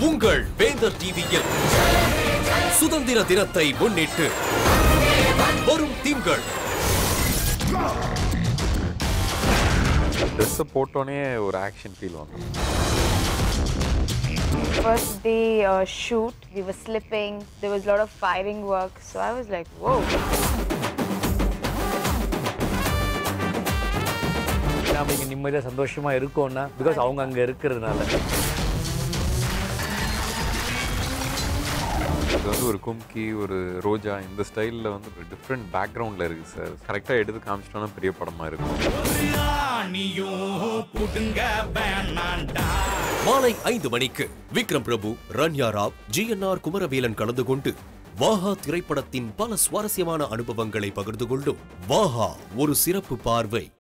உங்கள் வேந்தர் டிவியில் சுதந்திர தினத்தை முன்னிட்டு வரும் திங்கள் ட்ரெஸ்ஸை போட்டோன்னே ஒரு ஆக்ஷன் ஃபீல் வந்துடும் First day uh, shoot, we were slipping. There was a lot of firing work. So I was like, whoa. நாம இங்கே நிம்மதியாக சந்தோஷமாக இருக்கோம்னா பிகாஸ் அவங்க அங்கே இருக்கிறதுனால இது வந்து ஒரு கும்கி ஒரு ரோஜா இந்த ஸ்டைலில் வந்து ஒரு டிஃப்ரெண்ட் பேக்ரவுண்டில் இருக்குது சார் கரெக்டாக எடுத்து காமிச்சிட்டோன்னா பெரிய படமாக இருக்கும் மாலை ஐந்து மணிக்கு விக்ரம் பிரபு ரன்யா ராவ் ஜிஎன்ஆர் குமரவேலன் கலந்து கொண்டு வாஹா திரைப்படத்தின் பல சுவாரஸ்யமான அனுபவங்களை பகிர்ந்து கொள்ளும் வாஹா ஒரு சிறப்பு பார்வை